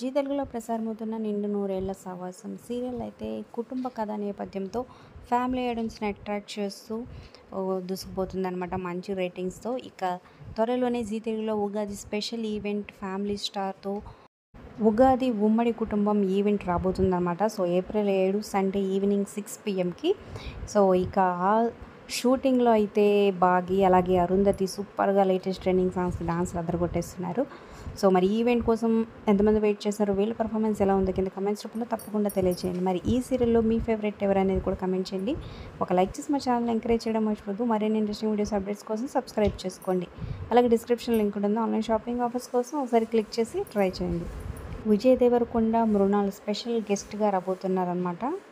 G తెలుగులో ప్రసారమవుతున్న నిండు నూరేళ్ల సావాసం సీరియల్ అయితే కుటుంబ కథ నేపథ్యంతో ఫ్యామిలీ ఆడియన్స్ని అట్రాక్ట్ చేస్తూ ఓ, దూసుకుపోతుందన్నమాట మంచి రేటింగ్స్తో ఇక త్వరలోనే జీ తెలుగులో ఉగాది స్పెషల్ ఈవెంట్ ఫ్యామిలీ స్టార్తో ఉగాది ఉమ్మడి కుటుంబం ఈవెంట్ రాబోతుందన్నమాట సో ఏప్రిల్ ఏడు సండే ఈవినింగ్ సిక్స్ పిఎంకి సో ఇక ఆ షూటింగ్లో అయితే బాగి అలాగే అరుంధతి సూపర్గా లేటెస్ట్ ట్రెండింగ్ సాంగ్స్ డాన్స్లు అదరగొట్టేస్తున్నారు సో మరి ఈవెంట్ కోసం ఎంతమంది వెయిట్ చేశారో వీళ్ళ పర్ఫార్మెన్స్ ఎలా ఉంది కింద కమెంట్స్ రూపంలో తప్పకుండా తెలియజేయండి మరి ఈ సీరియల్లో మీ ఫేవరెట్ ఎవరు అనేది కూడా కమెంట్ చేయండి ఒక లైక్ చేసి మా ఛానల్ ఎంకరేజ్ చేయడం మర్చిపోద్దు మరిన్ని ఇంట్రెస్టింగ్ వీడియోస్ అప్డేట్స్ కోసం సబ్స్క్రైబ్ చేసుకోండి అలాగే డిస్క్రిప్షన్ లింక్ ఉంటుంది ఆన్లైన్ షాపింగ్ ఆఫర్స్ కోసం ఒకసారి క్లిక్ చేసి ట్రై చేయండి విజయ్ దేవరకొండ మృణాల్ స్పెషల్ గెస్ట్గా రాబోతున్నారనమాట